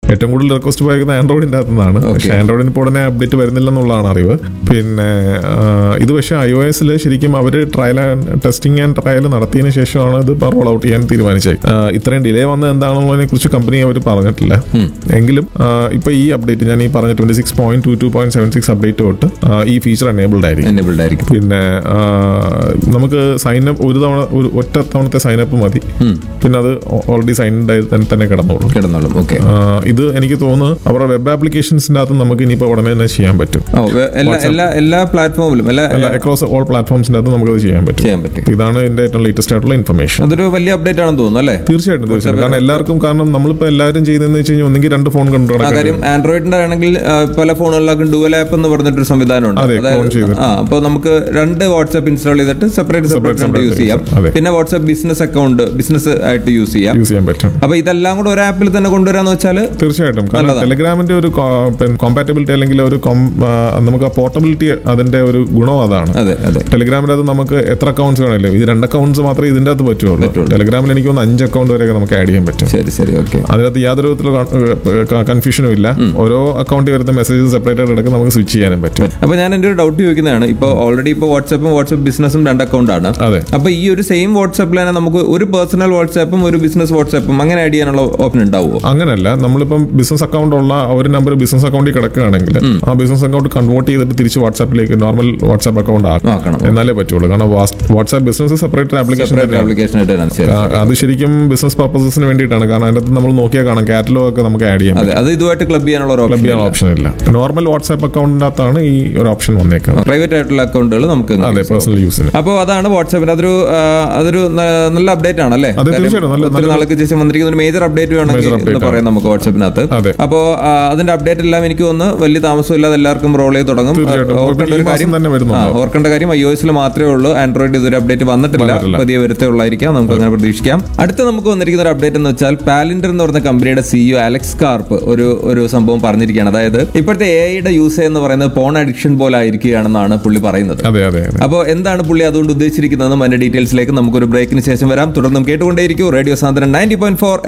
ഏറ്റവും കൂടുതൽ റിക്വസ്റ്റ് പോയിരിക്കുന്നത് ആൻഡ്രോയിഡിന്റെ അകത്തുനിന്നാണ് പക്ഷേ ആൻഡ്രോയിഡിന് ഇപ്പോൾ ഉടനെ അപ്ഡേറ്റ് വരുന്നില്ലെന്നുള്ളതാണ് അറിവ് പിന്നെ ആ, ഇത് പക്ഷേ ഐ ഒ എസിൽ ശരിക്കും അവർ ട്രയൽ ടെസ്റ്റിംഗ് ആൻഡ് ട്രയൽ നടത്തിയതിന് ശേഷമാണ് ഇത് റോൾ ഔട്ട് ചെയ്യാൻ തീരുമാനിച്ചത് ആ, ഇത്രയും ഡിലേ വന്നത് എന്താണെന്നുള്ളതിനെ കുറിച്ച് കമ്പനി അവർ പറഞ്ഞിട്ടില്ല എങ്കിലും ആ, ഇപ്പൊ ഈ അപ്ഡേറ്റ് ഞാൻ ഈ പറഞ്ഞ twenty six point two two point seven six update തൊട്ട് ആ, ഈ ഫീച്ചർ എനേബിൾഡ് ആയിരിക്കും എനേബിൾഡ് ആയിരിക്കും പിന്നെ ആ, നമുക്ക് സൈനപ്പ് ഒരു തവണ ഒരു ഒറ്റ തവണത്തെ സൈനപ്പ് മതി പിന്നെ അത് ഓൾറെഡി സൈൻഡ് ആയി തന്നെ തന്നെ കിടന്നോളൂ കിടന്നോളും ഓക്കെ ആ, ഇത് എനിക്ക് തോന്നുന്നു അവരുടെ വെബ് ആപ്ലിക്കേഷൻസിന്റെ അകത്ത് നമുക്ക് ഇനിയിപ്പോൾ ഉടനെ തന്നെ ചെയ്യാൻ പറ്റും ഓ വെ- എല്ലാ എല്ലാ എല്ലാ പ്ലാറ്റ്ഫോമിലും എല്ലാ അക്രോസ് ഓൾ പ്ലാറ്റ്ഫോംസിന്റെ അകത്ത് നമുക്കത് ചെയ്യാൻ പറ്റും ചെയ്യാൻ പറ്റും ഇതാണ് ഇതിന്റെ ഏറ്റവും ലേറ്റസ്റ്റ് ആയിട്ടുള്ള ഇൻഫർമേഷൻ അതൊരു വലിയ അപ്ഡേറ്റ് ആണെന്ന് തോന്നുന്നു അല്ലേ തീർച്ചയായിട്ടും തീർച്ചയായിട്ടും കാരണം എല്ലാവർക്കും കാരണം നമ്മളിപ്പോൾ എല്ലാവരും ചെയ്യുന്നതെന്ന് വെച്ച് കഴിഞ്ഞാൽ ഒന്നെങ്കിൽ രണ്ട് ഫോൺ ആ കണ്ടു കാര്യം ആൻഡ്രോയിഡിന്റെ ആണെങ്കിൽ ആ, പല ഫോണുകളിലൊക്കെ ഡുവൽ ആപ്പ് എന്ന് പറഞ്ഞിട്ടൊരു സംവിധാനമുണ്ട് അതെ, clone ചെയ്ത്. ആ അപ്പോൾ നമുക്ക് രണ്ട് വാട്സ്ആപ്പ് ഇൻസ്റ്റാൾ ചെയ്തിട്ട് സെപ്പറേറ്റ് സെപ്പറേറ്റ് separate യൂസ് ചെയ്യാം അതെ. പിന്നെ വാട്സ്ആപ്പ് ബിസിനസ് അക്കൗണ്ട് ബിസിനസ് ആയിട്ട് യൂസ് ചെയ്യാം യൂസ് ചെയ്യാൻ പറ്റും അപ്പൊ ഇതെല്ലാം കൂടെ ഒരു ആപ്പിൽ തന്നെ കൊണ്ടുവരാന്ന് വെച്ചാൽ തീർച്ചയായിട്ടും കാരണം ടെലിഗ്രാമിന്റെ ഒരു കോമ്പാറ്റബിലിറ്റി അല്ലെങ്കിൽ ഒരു com- ആ, നമുക്ക് ആ പോർട്ടബിലിറ്റി അതിന്റെ ഒരു ഗുണം അതാണ് അതെ അതെ ടെലിഗ്രാമിന്റെ അത് നമുക്ക് എത്ര അക്കൗണ്ട്സ് വേണമല്ലോ ഇത് രണ്ട് അക്കൗണ്ട്സ് മാത്രമേ ഇതിന്റെ അകത്ത് പറ്റുള്ളൂ ടെലിഗ്രാമിൽ എനിക്ക് തോന്നുന്നു അഞ്ച് അക്കൗണ്ട് വരെയൊക്കെ നമുക്ക് ആഡ് ചെയ്യാൻ പറ്റും ശരി ശരി ഓക്കെ അതിനകത്ത് യാതൊരു വിധത്തിലുള്ള കൺഫ്യൂഷനും ഇല്ല ഓരോ അക്കൗണ്ടിൽ വരുന്ന മെസ്സേജ് സെപ്പറേറ്റ് ആയിട്ട് എടുക്കുക നമുക്ക് സ്വിച്ച് ചെയ്യാനും പറ്റും അപ്പൊ ഞാൻ എന്റെ ഒരു ഡൗട്ട് ചോദിക്കുന്നതാണ് ഇപ്പൊ ഓൾറെഡി ഇപ്പൊ വാട്സാപ്പും വാട്സാപ്പ് ബിസിനസ്സും രണ്ട് അക്കൗണ്ട് ആണ് അതെ അപ്പൊ ഈ ഒരു സെയിം വാട്സാപ്പിൽ തന്നെ നമുക്ക് ഒരു പേഴ്സണൽ വാട്സാപ്പും ഒരു ബിസിനസ് വാട്സാപ്പും അങ്ങനെ ആഡ് ചെയ്യാനുള്ള ഓപ്ഷൻ ഉണ്ടാവുമോ അങ്ങനല്ല നമ്മളിപ്പം ബിസിനസ് അക്കൗണ്ട് ഉള്ള ഒരു നമ്പർ ബിസിനസ് അക്കൗണ്ടിൽ കിടക്കുകയാണെങ്കിൽ ആ ബിസിനസ് അക്കൗണ്ട് കൺവേർട്ട് ചെയ്തിട്ട് തിരിച്ച് വാട്സാപ്പിലേക്ക് നോർമൽ വാട്സാപ്പ് അക്കൗണ്ട് ആക്കും ആക്കണം എന്നാലേ പറ്റുള്ളൂ കാരണം WhatsApp business separate application application ആയിട്ട് തന്നെ ശരി. അത് ശരിക്കും ബിസിനസ് പർപ്പസസിന് വേണ്ടിയിട്ടാണ് കാരണം അതിനകത്ത് നമ്മൾ നോക്കിയാൽ കാണാം കാറ്റലോഗ് ഒക്കെ നമുക്ക് ആഡ് ചെയ്യാം അതെ അത് ഇതുമായിട്ട് ക്ലബ് ചെയ്യാനുള്ള ഒരു ക്ലബ് ഓപ്ഷൻ ചെയ്യാൻ ഓപ്ഷൻ ഇല്ല നോർമൽ വാട്സാപ്പ് അക്കൗണ്ടിന്റെ അകത്താണ് ഈ ഒരു ഓപ്ഷൻ വന്നേക്കുന്നത് പ്രൈവറ്റ് ആയിട്ടുള്ള അക്കൗണ്ടുകൾ നമുക്ക് അതെ പേഴ്സണൽ യൂസിന് അപ്പോൾ അതാണ് വാട്സാപ്പിന് അതൊരു ആ, അതൊരു ന- നല്ല അപ്ഡേറ്റ് ആണല്ലേ അതെ, തീർച്ചയായിട്ടും. നല്ല- ഒത്തിരി നാൾക്ക് ശേഷം വന്നിരിക്കുന്ന ഒരു മേജർ അപ്ഡേറ്റ് വേണമെങ്കിൽ Major update എന്ന് പറയാം നമുക്ക് വാട്സാപ്പിനകത്ത് അതെ. അപ്പോൾ അതിന്റെ അപ്ഡേറ്റ് എല്ലാം എനിക്ക് തോന്നുന്നു വലിയ താമസമില്ലാതെ എല്ലാവർക്കും റോൾ ചെയ്ത് തുടങ്ങും തീർച്ചയായിട്ടും. ആ, ഓർക്കേണ്ട ഈ ഒരു മാസം കാര്യം തന്നെ വരുന്നുണ്ട്. ആ, ഓർക്കേണ്ട കാര്യം ഐ ഒ എസിൽ മാത്രമേ ഉള്ളൂ ആൻഡ്രോയിഡ് ഇതൊരു അപ്ഡേറ്റ് വന്നിട്ടില്ല വന്നിട്ടില്ല. പതിയെ വരുത്തേ ഉള്ളായിരിക്കാം നമുക്ക് അങ്ങനെ പ്രതീക്ഷിക്കാം അടുത്ത നമുക്ക് വന്നിരിക്കുന്ന ഒരു അപ്ഡേറ്റ് എന്ന് വെച്ചാൽ പാലിൻഡർ എന്ന് പറഞ്ഞ കമ്പനിയുടെ സിഇഒ അലക്സ് കാർപ്പ് ഒരു ഒരു സംഭവം പറഞ്ഞിരിക്കുകയാണ് അതായത് ഇപ്പോഴത്തെ എ ഐയുടെ യൂസ് എന്ന് പറയുന്നത് ഫോൺ അഡിക്ഷൻ പോലെ ആയിരിക്കുകയാണെന്നാണ് പുള്ളി പറയുന്നത് അതെ അതെ അതെ അപ്പോൾ എന്താണ് പുള്ളി അതുകൊണ്ട് ഉദ്ദേശിച്ചിരിക്കുന്നതെന്നും അതിന്റെ ഡീറ്റെയിൽസിലേക്ക് നമുക്കൊരു ബ്രേക്കിന് ശേഷം വരാം തുടർന്നും കേട്ടുകൊണ്ടേയിരിക്കും റേഡിയോ സാന്ദ്രൻ നയൻറ്റി പോയിന്റ് ഫോർ